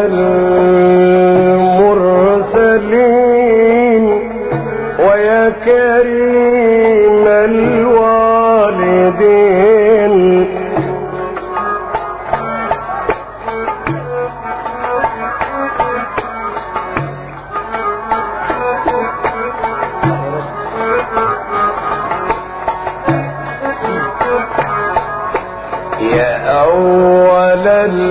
المرسلين ويا كريم الوالدين يا أول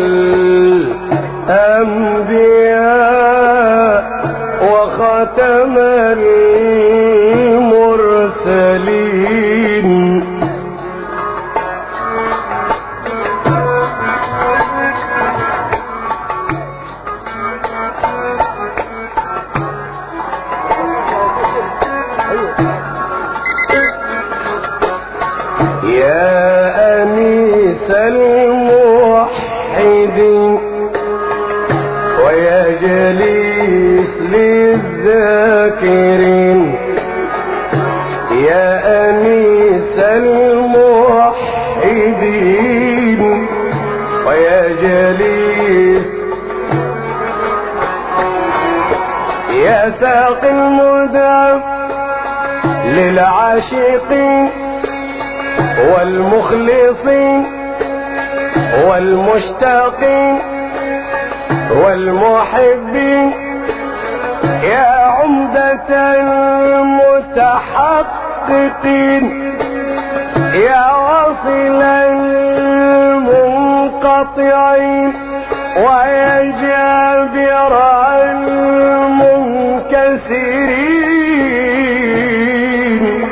الأنبياء وختم المرسلين يا أنيس الموحدين ويا جليس للذاكرين يا أنيس الموحدين ويا جليس يا ساقي المدى للعاشقين والمخلصين والمشتاقين والمحبين يا عمدة المتحققين يا واصل المنقطعين ويا جابر المنكسرين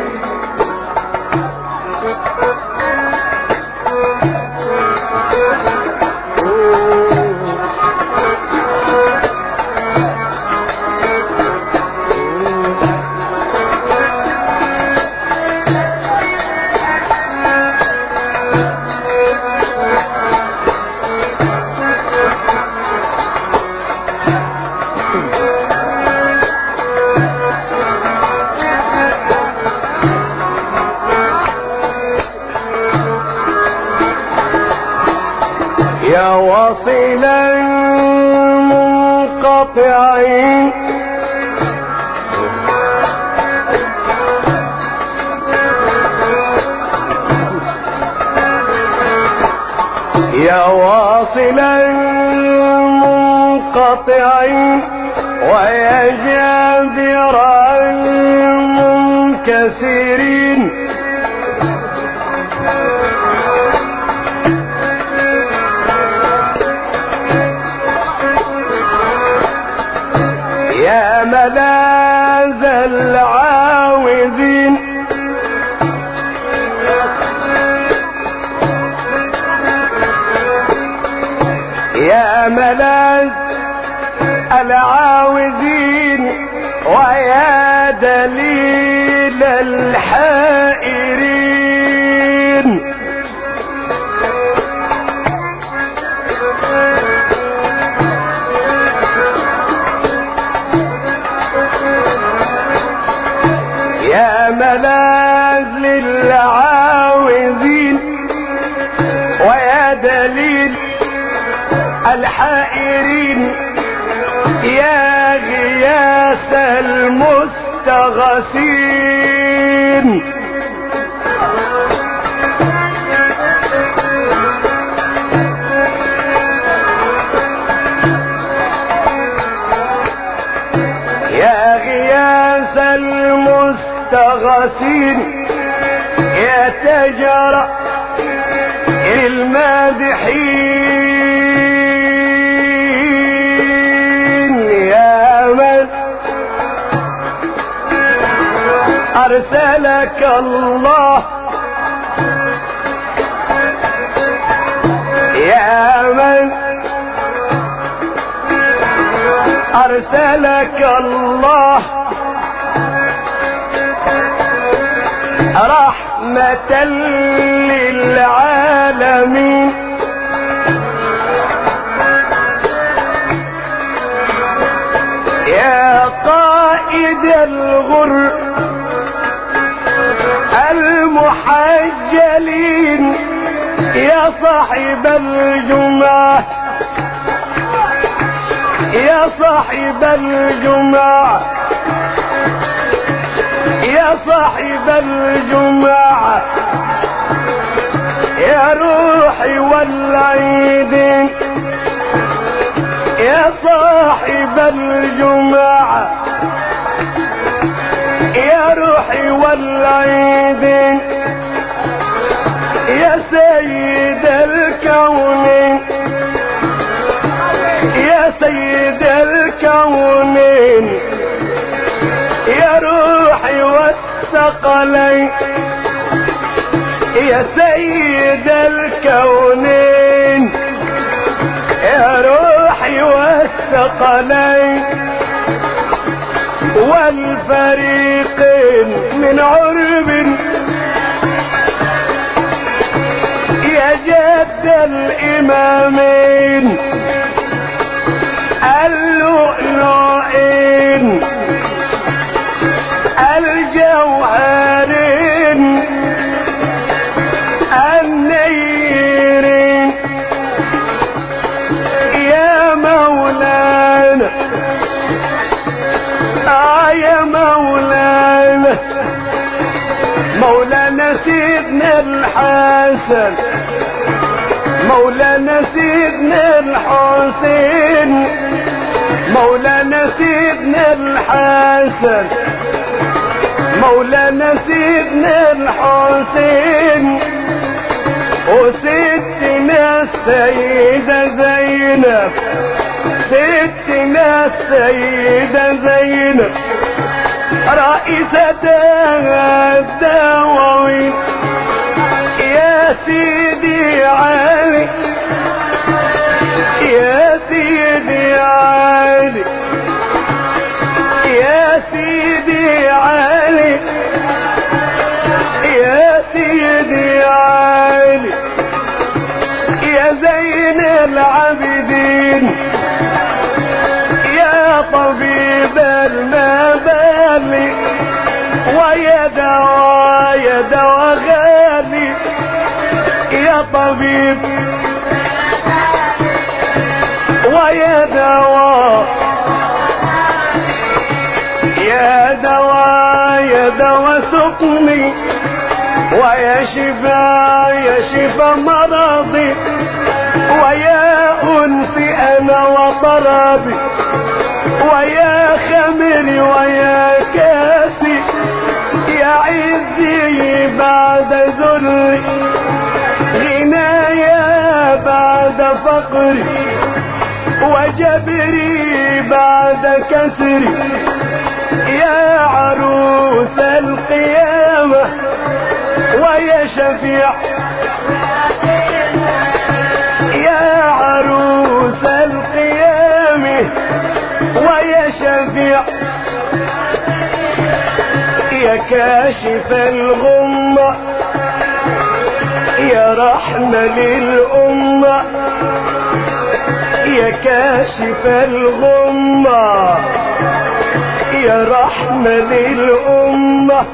يا واصل المنقطعين يا واصل المنقطعين ويا جابر المنكسرين يا ملاذ العاوذين يا ملاذ العاوذين ويا دليل الحائرين يا ملاذ للعاوذين ويا دليل الحائرين يا غياث المستغاثين يا غياث المستغاثين يا تجرى المادحين يا من أرسلك الله يا من أرسلك الله رحمة للعالمين يا قائد الغر المحجلين يا صاحب الجمعة يا صاحب الجمعة يا صاحب الجمعة يا روحي والعيد يا صاحب الجمعة يا روحي والعيد يا سيد الكون يا سيد الكونين يا روحي والثقلين يا سيد الكونين يا روحي والثقلين والفريقين من عرب يا جد الإمامين اللؤلؤين الجوهرين النيرين يا مولانا آه يا مولانا مولانا سيدنا الحسن مولانا سيدنا الحسين مولانا سيدنا الحسن مولانا سيدنا الحسين وستنا السيدة زينب ستنا السيدة زينب رئيسة الدواوين يا سيدي علي يا سيدي علي يا سيدي علي يا سيدي علي يا زين العابدين يا طبيب المبالي ويا دواء يا دواء غالي يا طبيب ويا دواء يا دواء يا دواء سقمي ويا شفاء يا شفاء مرضي ويا أنفي أنا وطربي ويا خمري ويا كاسي يا عزي بعد ذلي غنايا بعد فقري وجبري بعد كسري يا عروس القيامة ويا شفيع يا عروس القيامة ويا شفيع يا كاشف الغمة يا رحمة للأمة يا كاشف الغمة يا رحمة للأمة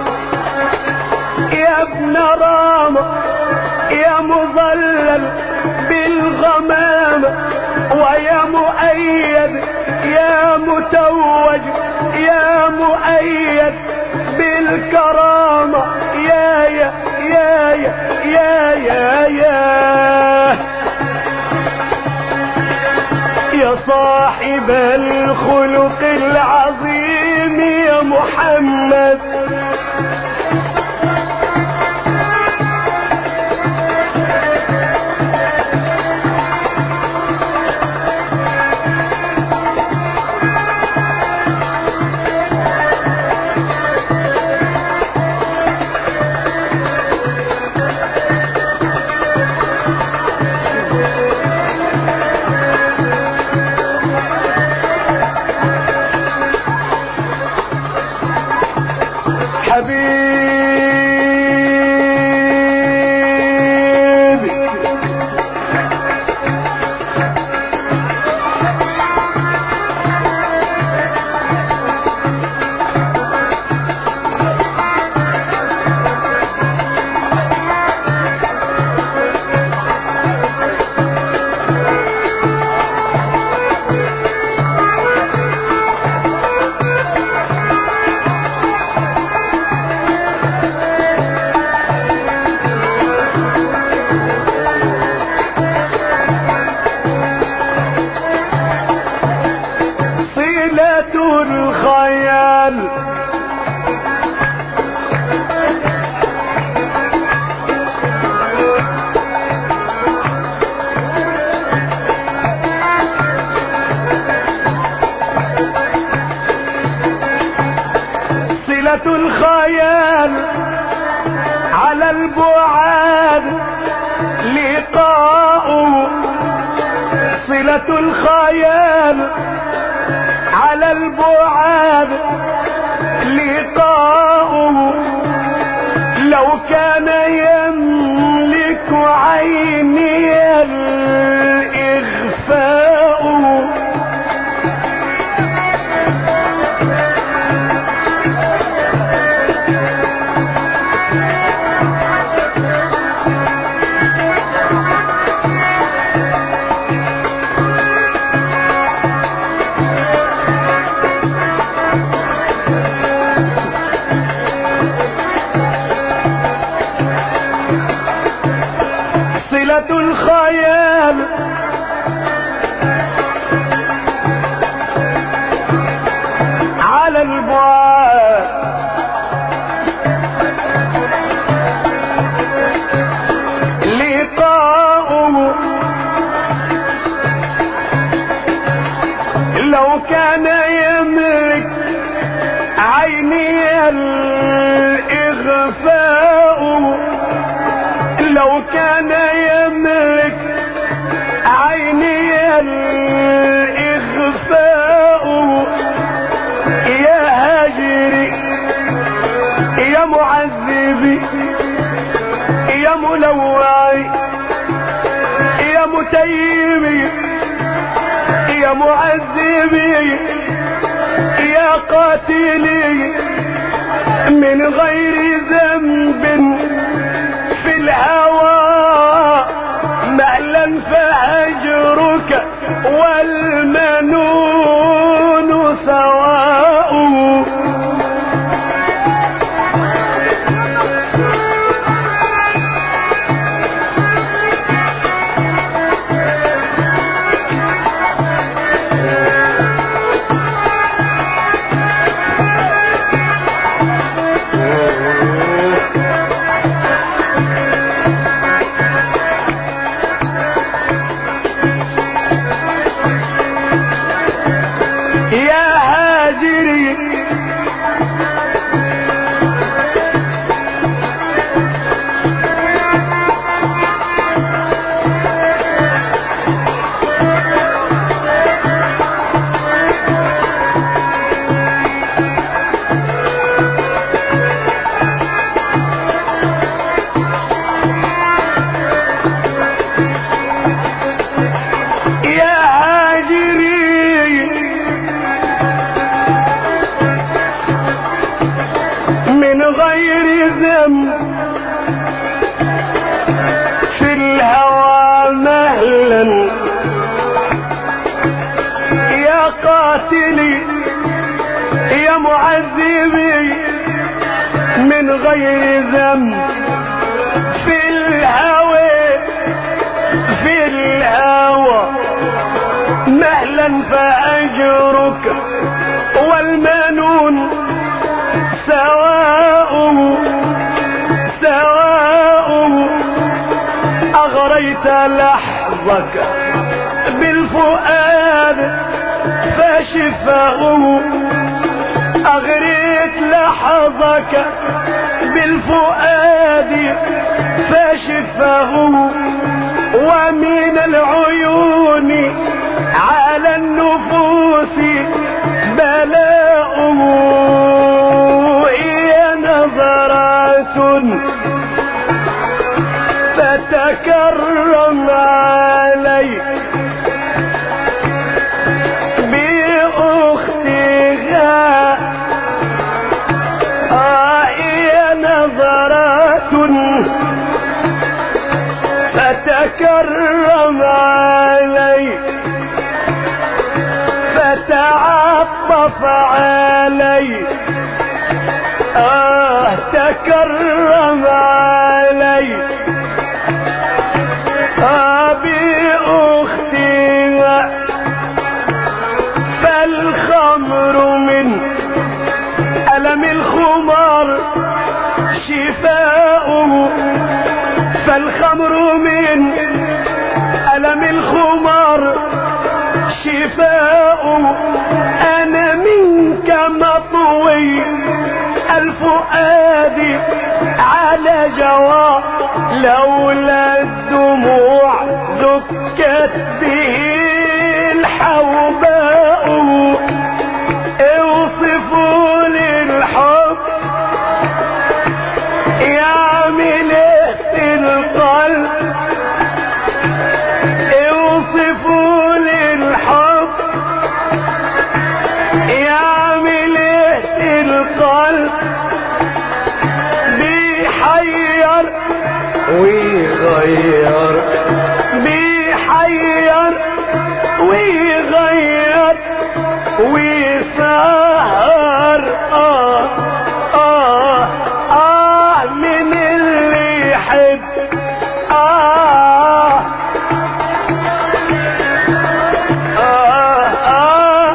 يا ابن رامة يا مظلل بالغمامة ويا مؤيد يا متوج يا مؤيد بالكرامة يا يا يا يا يا يا يا يا صاحب الخلق العظيم يا محمد حبيبي صلة الخيال على البعاد لقاؤه صلة الخيال على البعاد لقاؤه لو كان يملك عيني الإغفاء صلة الخيال على البعاد لقاؤه لو كان يملك عيني الإغفاء لو كان يملك عيني الإغفاء يا هاجري يا معذبي يا ملوعي يا متيمي يا معذبي يا قاتلي من غير ذنب في الهوى مهلا فهجرك والمنون سواء يا هاجري يا هاجري من غير ذنب في الهوى مهلا يا قاتلي يا معذبي من غير ذنب في الهوى في الهوى مهلا فأجرك والمنون سواء سواء أغريت لحظك بالفؤاد فشفاؤه أغريت لحظك بالفؤاد فشفاؤه ومن العيون على النفوس بلاؤه هي نظرات فتكرم علي بأختها آه هي نظرات فتكرم علي فتعطف علي آه تكرم علي آه بأختها فالخمر من ألم الخمار شفاؤه فالخمر من ألم الخمار شفاؤه أنا منك مطوي بالفؤاد على جواب لولا الدموع زكت به الحوباء اوصفوا لي الحب يعمل ايه في القلب اوصفوا لي الحب يعمل ايه في القلب بيحير ويغير بيحير ويغير ويسهر آه آه آه من اللي يحب آه آه آه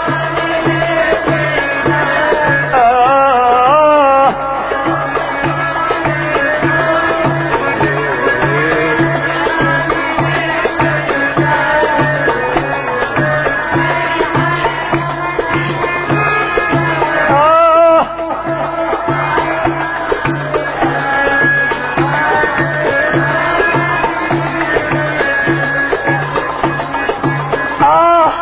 آه آه آه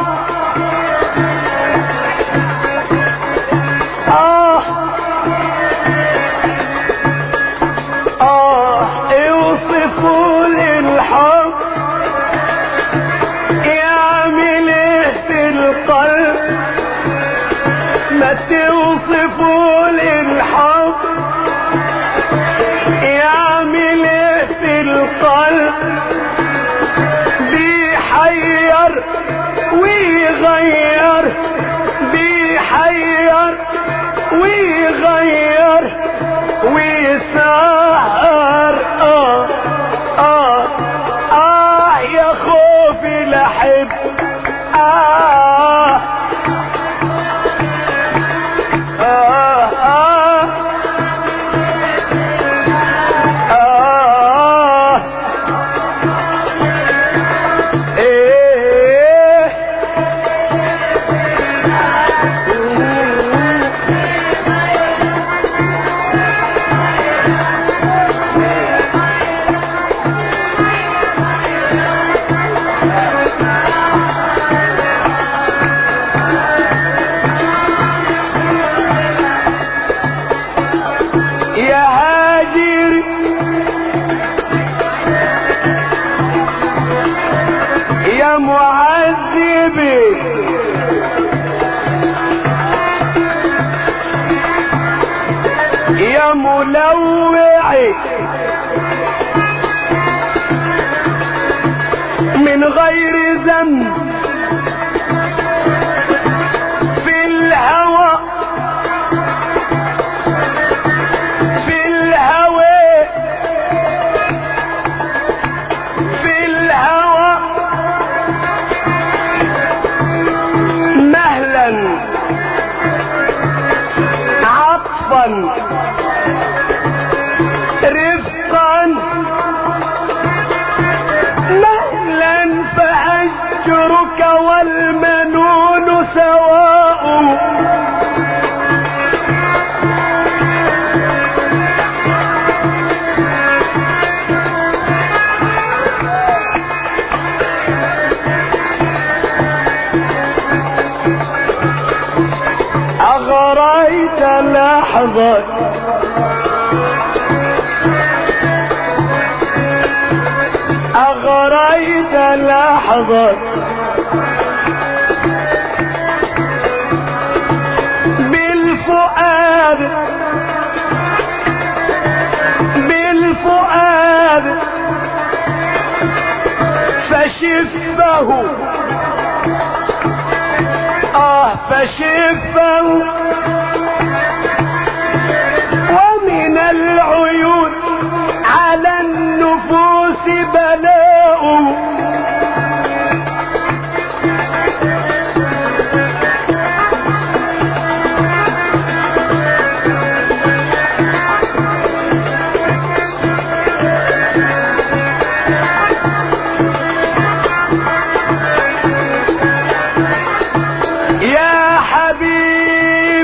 آه آه اوصفوا لي الحب يعمل ايه في القلب ما توصفوا لي الحب يعمل ايه في القلب بيحير ويغير بيحير ويغير ويسهر آه آه آه يا خوفي لحب آه آه آه آه إيه يا هاجر يا معذبي يا ملوعي من غير ذنب في الهوى في الهوى في الهوى مهلا عطفا رفقا مهلا فأجرك والمنون سواء أغريت لحظة أغريت لحظة بالفؤاد بالفؤاد فشفه آه فشفه ومن العيون على النفوس بلاء يا حبيب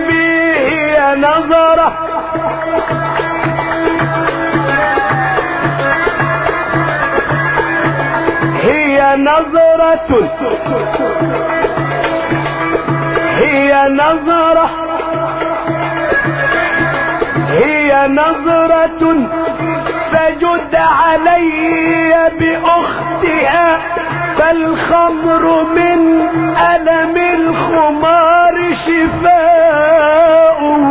نظرة هي نظرة هي نظرة هي نظرة فجد علي بأختها فالخمر من ألم الخمار شفاء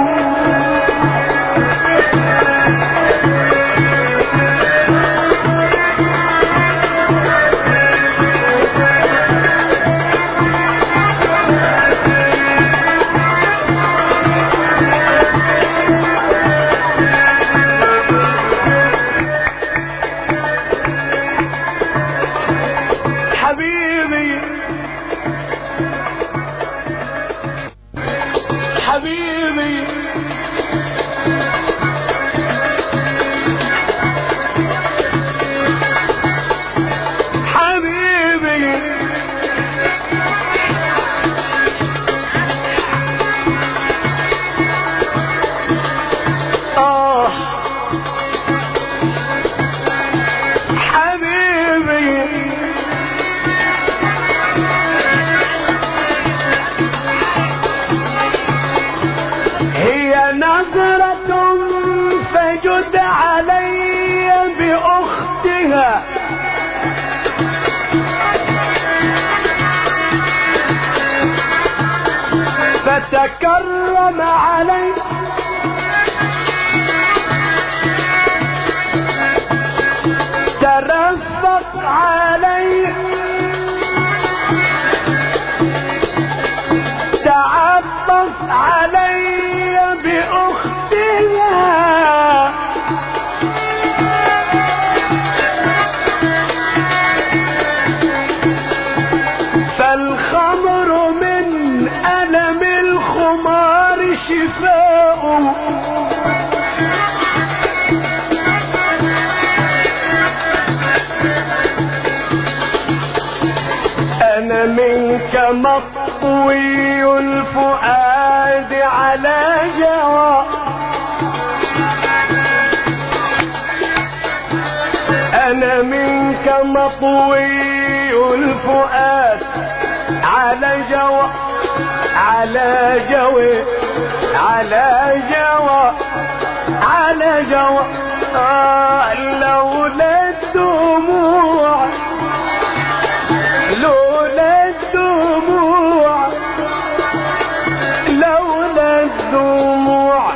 حبيبي حبيبي حبيبي آه حبيبي هي نظرة فجد علي بأختها فتكرم علي ترفق علي تعطف علي بأختها فالخمر من ألم الخمار شفاء أنا منك مطوي الفؤاد على جوى أنا منك مطوي الفؤاد على جوى على جوى على جوى على جوى آه لولا الدموع لولا الدموع لولا الدموع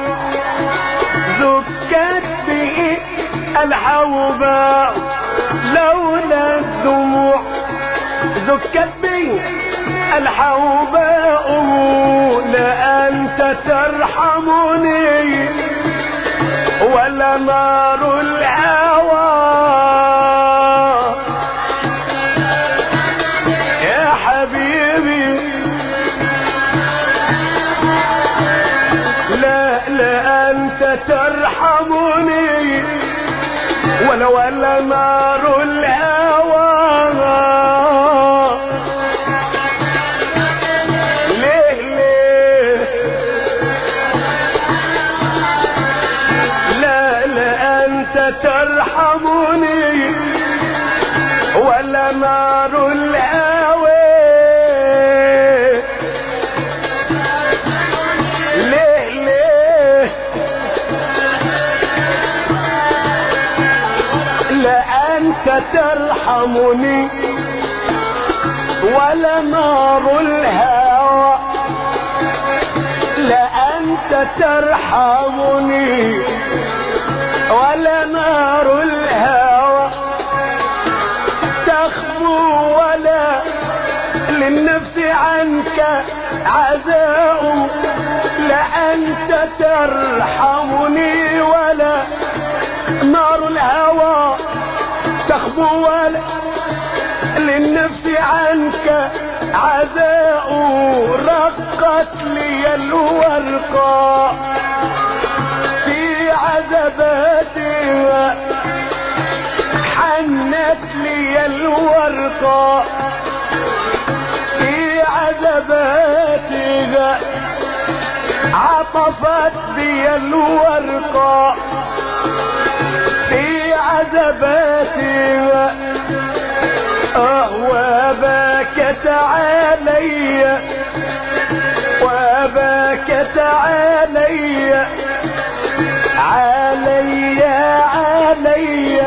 ذكت به الحوباء لولا الدموع ذكت به الحوباء لأنت ترحمني ولا نار الهوى يا حبيبي لا لا أنت ترحمني ولا ولا نار الهوى ليه ليه لا لا أنت ترحمني ولا نار الهوى ليه ليه لا أنت ترحمني ولا نار الهوى لا أنت ترحمني ولا نار الهوى تخبو ولا للنفس عنك عزاء لا أنت ترحمني ولا نار الهوى تخبو ولا للنفس عنك عزاء رقت لي الورقاء في عذباتها حنت لي الورقاء في عذباتها عطت طفت بي الورقة في عذباتها اه وبكت علي وبكت علي علي علي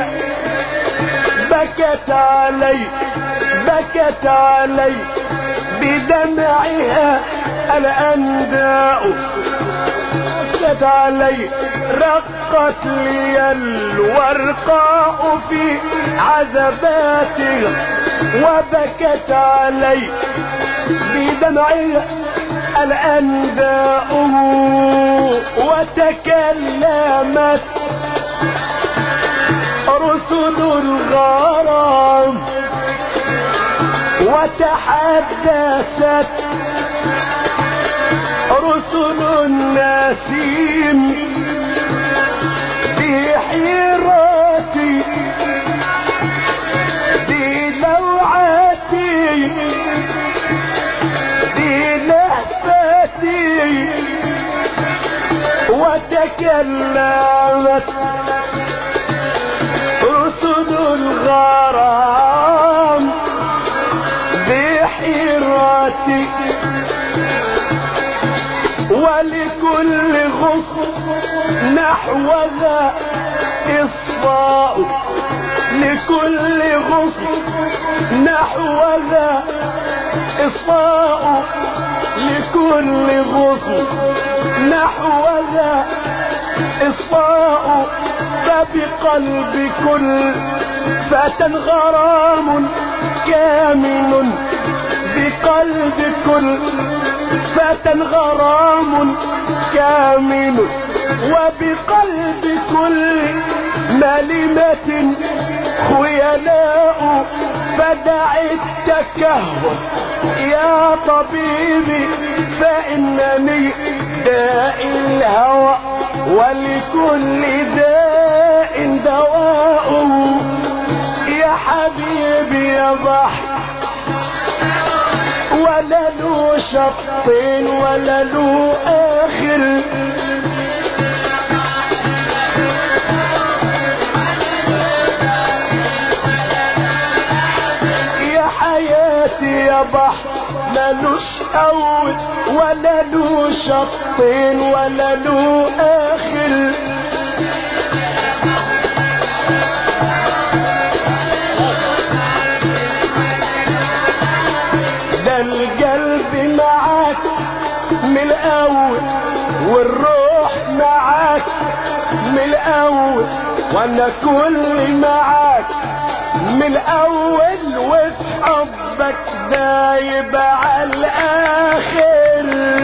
بكت علي بكت علي بدمعها الأنداء بكت علي رقت لي الورقاء في عذباتها وبكت علي بدمعها الأنداء وتكلمت رسل الغرام وتحدثت رسل النسيم بحيرتي بلوعتي بلهفتي وتكلمت رسل الغرام بحيرتي ولكل غصن نحوها إصفاء لكل غصن نحوها إصفاء لكل غصن نحوها إصفاء فبقلب كل فتى غرام كامن بقلب كل فتى غرام كامن وبقلب كل ملمة خيلاء فدع التكهن يا طبيبي فإنني داء الهوى ولكل داء دواء يا حبيبي يا بحر ولا له شط ولا له آخر يا حياتي يا بحر ملوش أول ولا له شط ولا له آخر ده القلب معاك من الأول والروح معاك من الأول وأنا كل معاك من الأول وفي حبك دايب على الآخر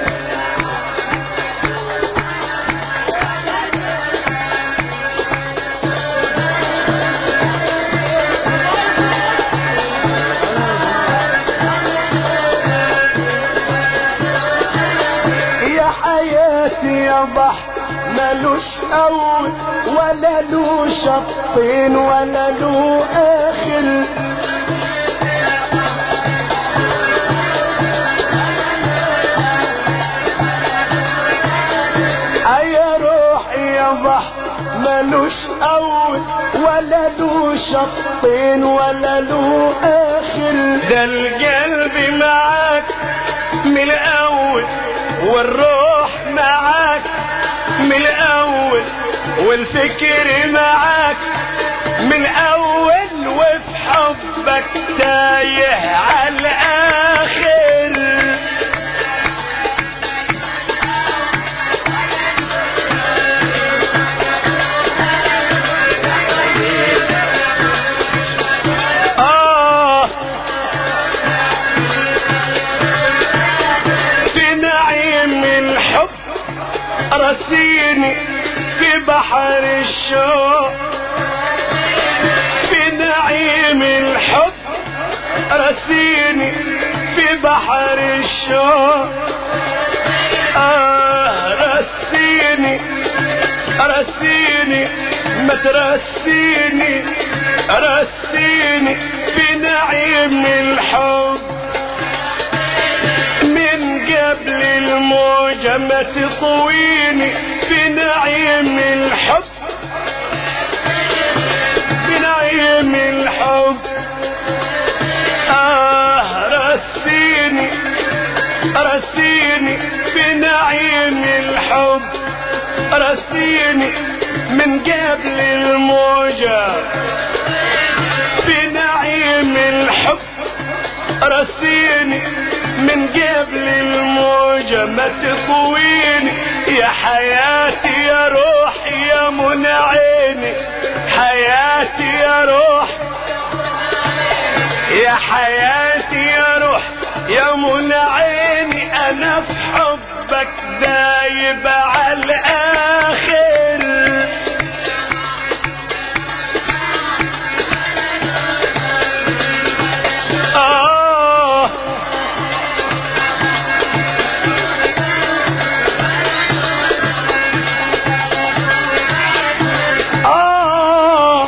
يا حياتي يا بحر ملوش أول ولا له شط ولا له آخر يا روحي يا بحر ملوش أول ولا له شط ولا له آخر ده القلب معاك من الأول والروح معاك من الأول والفكر معاك من أول وفي حبك تايه على الآخر آه في نعيم الحب رسيني في بحر الشوق في نعيم الحب رسيني في بحر الشوق آه رسيني رسيني ما ترسيني رسيني في نعيم الحب من قبل الموجة ما تطويني في نعيم الحب في نعيم الحب آه رسيني رسيني في نعيم الحب رسيني من قبل الموجة في نعيم الحب رسيني من قبل الموجة ما تطويني يا حياتي يا روحي يا منى عيني حياتي يا روح يا حياتي يا روح يا منى عيني انا في حبك دايب على الاخر آه آه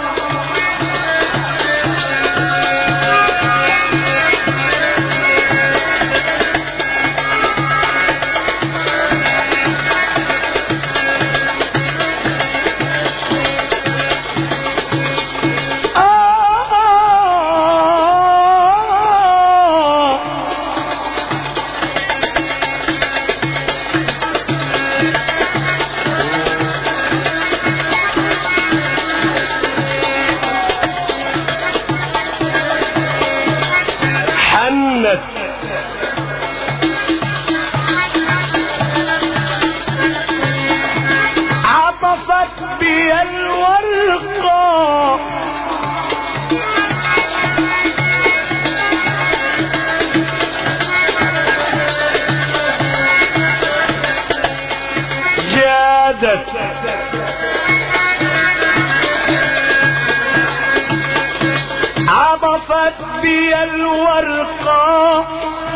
آه حنت عطفت بي الورقة جادت عطفت بي الورقة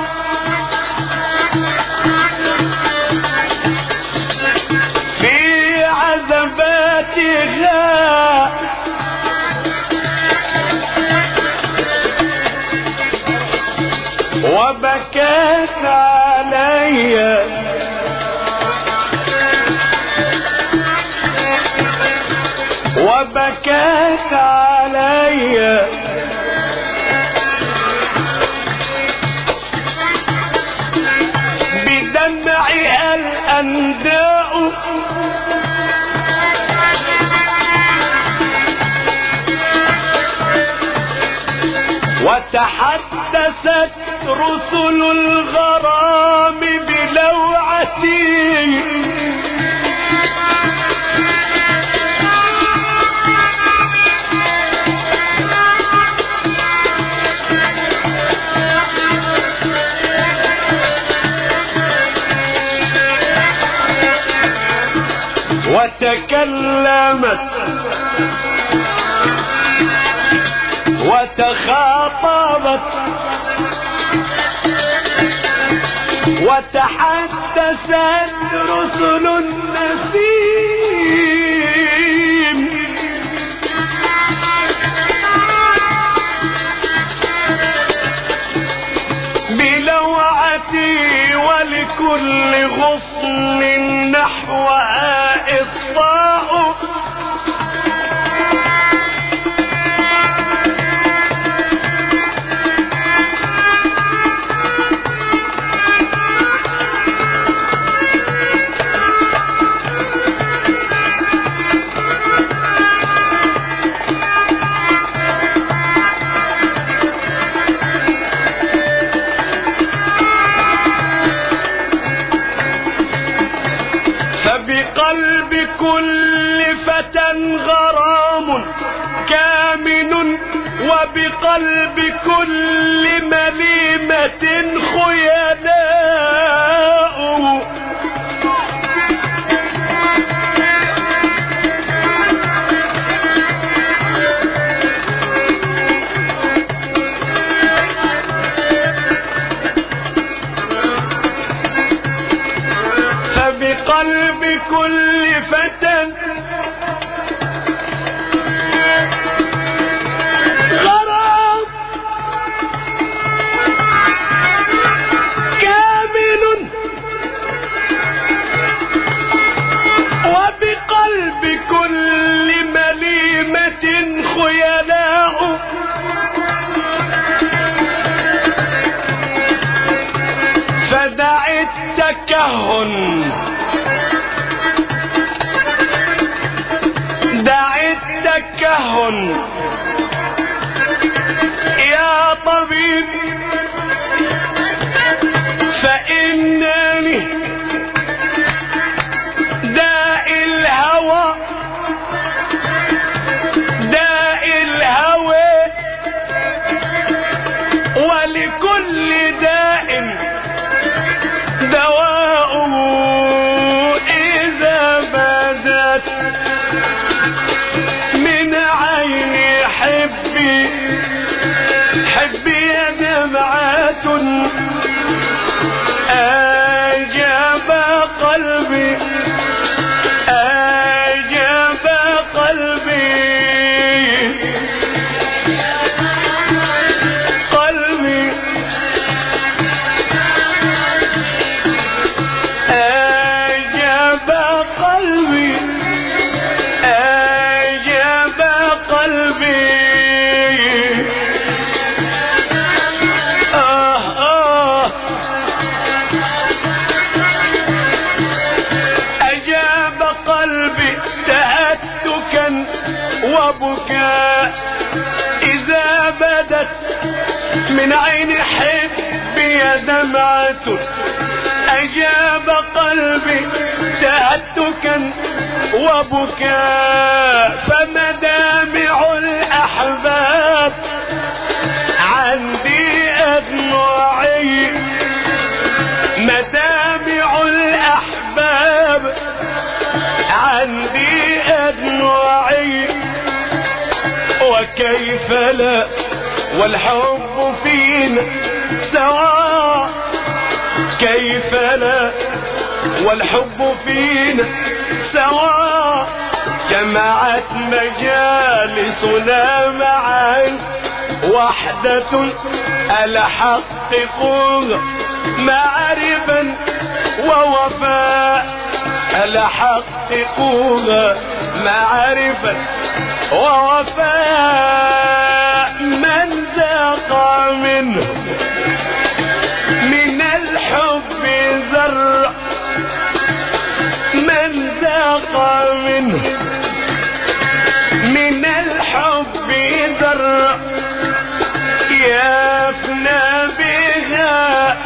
في عذباتها وبكت علي وبكت علي بدمعها الأنداء وتحدثت رسل الغرام بلوعتي وتكلمت وتخاطبت وتحدثت رسل النسيم بلوعتي ولكل غصن نحوها إصطاء فبقلب كل فتى غرام كامن وبقلب كل مليمة خيلاء فبقلب كل فتى غرام كامل تلهن يا طبيب فإنني داء الهوى داء الهوى ولكل داء دواء إذا بدت من عيني حبي حبي دمعة أجاب قلبي أجاب قلبي قلبي أجاب قلبي أجاب قلبي آه آه أجاب قلبي تهتكا وبكاء إذا بدت من عين حبي دمعة أجاب قلبي تهتكا وبكاء فمدامع الأحباب عندي أدمعي مدامع الأحباب عندي أدمعي وكيف لا والحب فينا سواء كيف لا والحب فينا سواء جمعت مجالسنا معا وحدة الحققها معرفا ووفاء الحققها معرفا ووفاء من ذاق منه من الحب ذر من ذاق منه من الحب ذر يفنى بها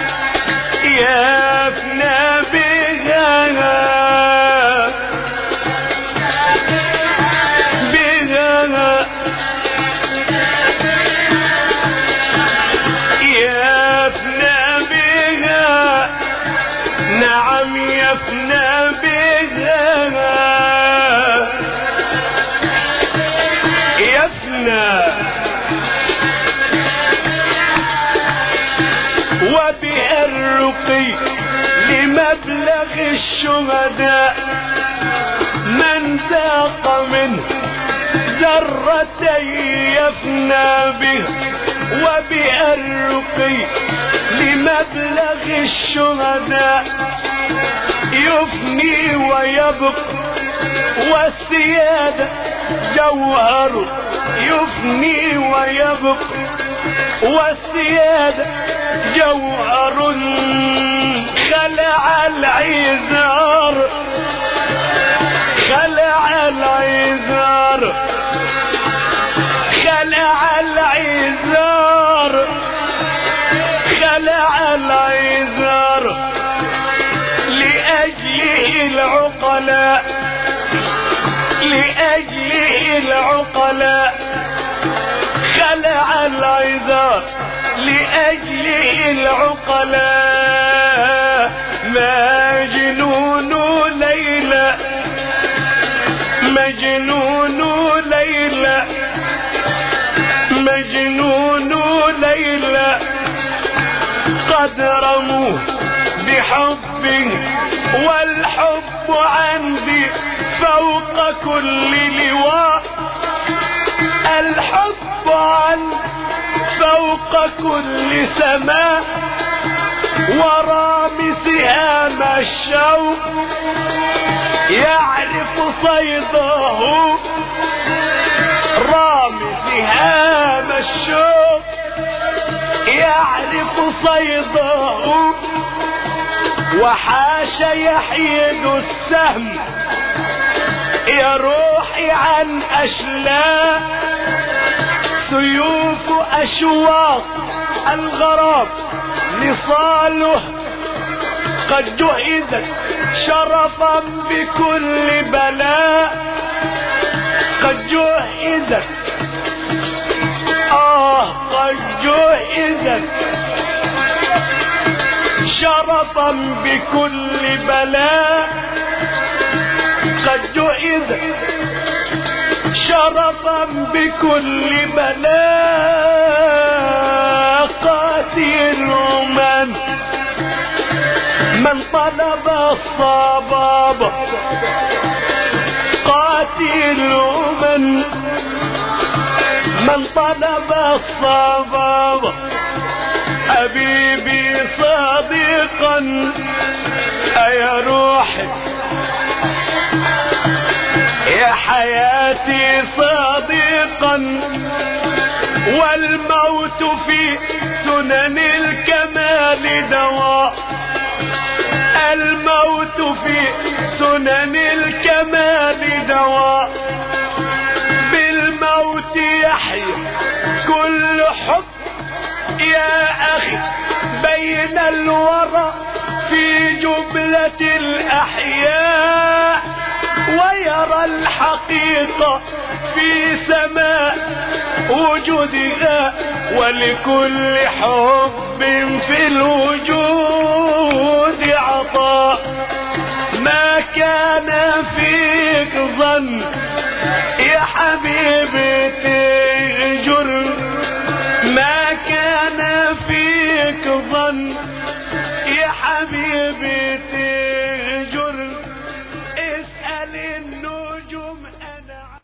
يفنى بها بها يفنى بها نعم يفنى بها يفنى وبها الرقي لمبلغ الشهداء من ذاق منه ذرة يفنى بها وبها الرقي لمبلغ الشهداء يفني ويبقى والسيادة جوهر يفني ويبقى والسيادة جوهر خلع العذار خلع العذار خلع العذار خلع العذار لأجله العقلاء لأجله العقلاء خلع العذار لأجله العقلاء مجنون ليلى مجنون ليلى مجنون ليلى قد رموه بحب والحب عندي فوق كل لواء الحب عندي فوق كل سماء ورامسها ما الشوق يعرف صيده رامسها ما الشوق يعرف صيده وحاش يحيد السهم يروح يا عن أشلاء سيوف أشواق الغراب نصاله قد جهزت شرفا بكل بلاء قد جهزت آه قد جهزت شرفا بكل بلاء قد جهزت شرفا بكل بلاء قاتل من من طلب الصباب قاتل من من طلب الصباب حبيبي صادقا أيا روحي يا حياتي صادقا والموت في سنن الكمال دواء الموت في سنن الكمال دواء بالموت يحيى كل حب يا اخي بين الورى في جملة الاحياء ويرى الحقيقة في سماء وجودها ولكل حب في الوجود عطاء ما كان فيك ظن يا حبيبي تهجر ما كان فيك ظن يا حبيبي تهجر اسأل النجوم